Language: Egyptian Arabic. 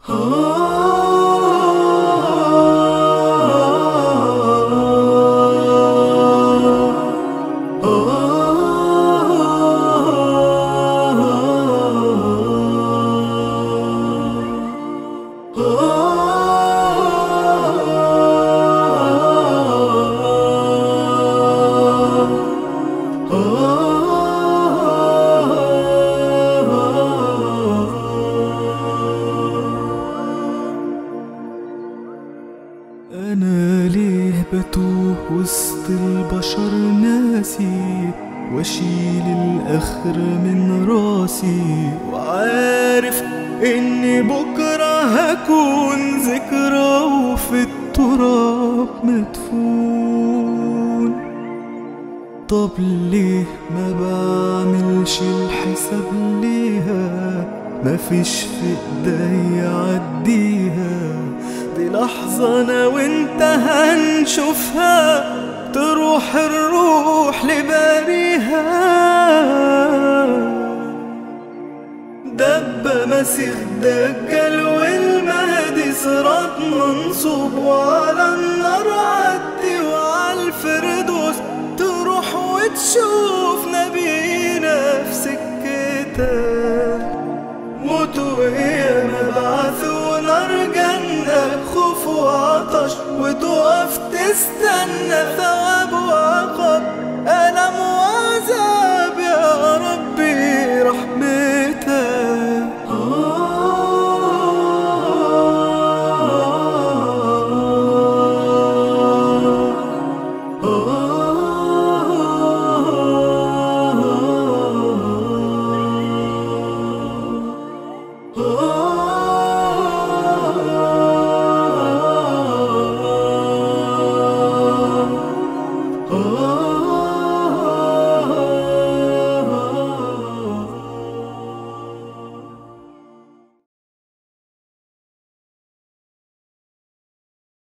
أنا ليه بتوه وسط البشر ناسي واشيل الآخر من راسي وعارف إني بكرة هكون ذكرى وفي التراب مدفون طب ليه ما بعملش الحساب ليها مفيش في ايدي عديها دي لحظة انا وانت هنشوفها تروح الروح لباريها دب مسيح دجال والمهدي صراط منصوب وعلى النار عدي وعلى الفردوس تروح وتشوف نبينا في سكتك موت وهي مبعث ونار جنة خوف وعطش وتقف تستنى ثواب وعقاب ألم